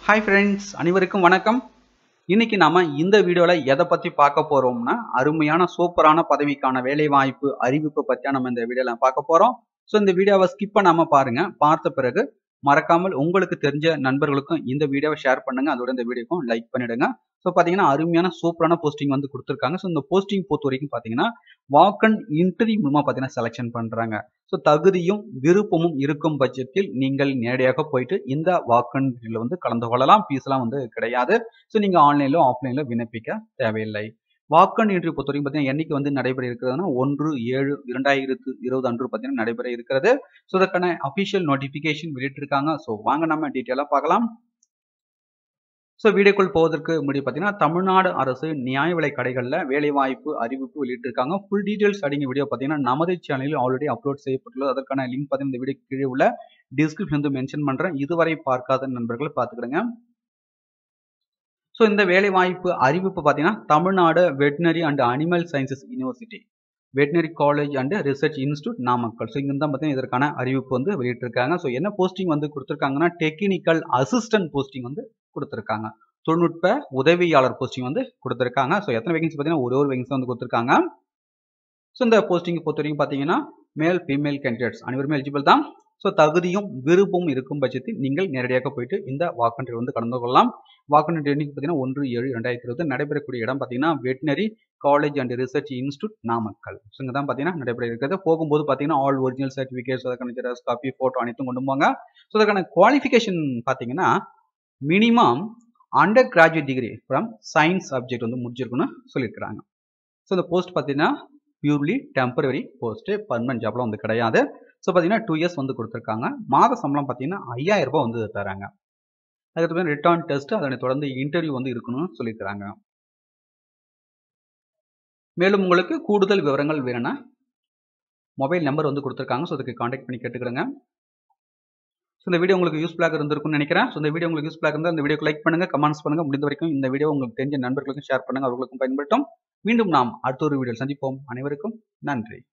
hi friends அனைவருக்கும் வணக்கம் இன்னைக்கு நாம இந்த வீடியோல எதை பத்தி பார்க்க போறோம்னா அருமையான சூப்பரான பதவிக்கான வேலை வாய்ப்பு அறிவிப்பு பத்தியா நம்ம இந்த வீடியோல பார்க்க போறோம் ஸோ இந்த வீடியோவை ஸ்கிப் பண்ணாம பாருங்க பார்த்த பிறகு மறக்காமல் உங்களுக்கு தெரிஞ்ச நண்பர்களுக்கும் இந்த வீடியோவை ஷேர் பண்ணுங்க அதோட இந்த வீடியோக்கும் லைக் பண்ணிடுங்க ஸோ பார்த்தீங்கன்னா அருமையான சூப்பரான போஸ்டிங் வந்து கொடுத்துருக்காங்க ஸோ இந்த போஸ்டிங் பொறுத்த வரைக்கும் பார்த்தீங்கன்னா வாக் அண்ட் இன்டர்வியூ மூலமாக பார்த்தீங்கன்னா செலெக்ஷன் பண்ணுறாங்க ஸோ தகுதியும் விருப்பமும் இருக்கும் பட்சத்தில் நீங்கள் நேரடியாக போயிட்டு இந்த வாக் அண்ட் வந்து கலந்து கொள்ளலாம் ஃபீஸ்லாம் வந்து கிடையாது ஸோ நீங்கள் ஆன்லைனிலோ ஆஃப்லைனிலோ விண்ணப்பிக்க தேவையில்லை வாக் அண்ட் இன்டர்வியூ பொறுத்த வரைக்கும் பார்த்தீங்கன்னா என்னைக்கு வந்து நடைபெற இருக்கிறதுனா ஒன்று ஏழு இரண்டாயிரத்து இருபது அன்று பார்த்தீங்கன்னா நடைபெற இருக்கிறது ஸோ அதற்கான அஃபிஷியல் நோட்டிஃபிகேஷன் வெளியிட்டிருக்காங்க ஸோ வாங்க நம்ம டீட்டெயிலாக பார்க்கலாம் ஸோ வீடியோக்குள் போவதற்கு முன்னாடி பார்த்தீங்கன்னா தமிழ்நாடு அரசு நியாய விலை கடைகளில் வேலைவாய்ப்பு அறிவிப்பு வெளியிட்டிருக்காங்க ஃபுல் டீட்டெயில்ஸ் அடங்கிய வீடியோ பார்த்தீங்கன்னா நமது சேனலில் ஆல்ரெடி அப்லோட் செய்யப்பட்டுள்ளது அதற்கான லிங்க் பார்த்தீங்கன்னா இந்த வீடியோ கீழே உள்ள டிஸ்கிரிப்ஷன் வந்து மென்ஷன் பண்ணுறேன் இதுவரை பார்க்காத நண்பர்கள் பார்த்துக்கிடுங்க ஸோ இந்த வேலைவாய்ப்பு அறிவிப்பு பார்த்தீங்கன்னா Tamil Nadu veterinary and animal sciences university veterinary college and research institute Namakkal so இங்கே தான் பார்த்தீங்கன்னா இதற்கான அறிவிப்பு வந்து வெளியிட்டிருக்காங்க ஸோ என்ன போஸ்டிங் வந்து கொடுத்துருக்காங்கன்னா டெக்னிக்கல் அசிஸ்டன்ட் போஸ்டிங் வந்து கொடுத்துருக்காங்க தொழில்நுட்ப உதவியாளர் போஸ்டிங் வந்து கொடுத்துருக்காங்க ஸோ எத்தனை வேகன்சி பார்த்தீங்கன்னா ஒரு ஒரு வேகன்சி வந்து கொடுத்துருக்காங்க ஸோ இந்த போஸ்டிங் பொறுத்த வரைக்கும் பார்த்தீங்கன்னா மேல் ஃபீமேல் கேண்டிடேட்ஸ் அனைவருமே எலிஜிபிள் தான் ஸோ தகுதியும் விருப்பமும் இருக்கும் பட்சத்தில் நீங்கள் நேரடியாக போயிட்டு இந்த வாக்கன்ட்ரி வந்து கலந்து கொள்ளலாம் வாக்கன்ட்ரி எண்ணிக்கை பார்த்தீங்கன்னா ஒன்று ஏழு ரெண்டாயிரத்தி இருபது நடைபெறக்கூடிய இடம் பார்த்தீங்கன்னா veterinary college and research institute Namakkal so இங்கே தான் பார்த்தீங்கன்னா நடைபெற இருக்கிறது போகும்போது பார்த்தீங்கன்னா ஆல் ஒரிஜினல் சர்டிஃபிகேட்ஸ் அதற்கான ஜெராக்ஸ் காப்பி ஃபோட்டோ அனைத்தும் கொண்டு போங்க ஸோ அதற்கான குவாலிஃபிகேஷன் பார்த்தீங்கன்னா minimum under graduate degree from science subject வந்து முடிச்சிருக்குன்னு சொல்லியிருக்கிறாங்க ஸோ இந்த போஸ்ட் பார்த்தீங்கன்னா பியூர்லி டெம்பரரி போஸ்ட்டு பர்மனன்ட் ஜாப்லாம் வந்து கிடையாது ஸோ பார்த்தீங்கன்னா டூ இயர்ஸ் வந்து கொடுத்துருக்காங்க மாத சம்பளம் பார்த்தீங்கன்னா ஐயாயிரம் ரூபாய் வந்து தராங்க அதுக்கப்புறம் ரிட்டர்ன் டெஸ்ட் அதனை தொடர்ந்து இன்டர்வியூ வந்து இருக்கணும்னு சொல்லியிருக்கிறாங்க மேலும் உங்களுக்கு கூடுதல் விவரங்கள் வேணும்னா மொபைல் நம்பர் வந்து கொடுத்துருக்காங்க ஸோ அதுக்கு காண்டாக்ட் பண்ணி கேட்டுக்கிறேங்க ஸோ இந்த வீடியோ உங்களுக்கு யூஸ்ஃபுல்லாக இருந்திருக்கும்னு நினைக்கிறேன் ஸோ இந்த வீடியோ உங்களுக்கு யூஸ்ஃபுல்லாக இருந்தால் இந்த வீடியோக்கு லைக் பண்ணுங்க கமெண்ட்ஸ் பண்ணுங்க முடிந்த வரைக்கும் இந்த வீடியோ உங்களுக்கு தெரிஞ்ச நண்பர்களுக்கும் ஷேர் பண்ணுங்க அவர்களுக்கும் பயன்படுத்தும் மீண்டும் நாம் அடுத்த ஒரு வீடியோ சந்திப்போம் அனைவருக்கும் நன்றி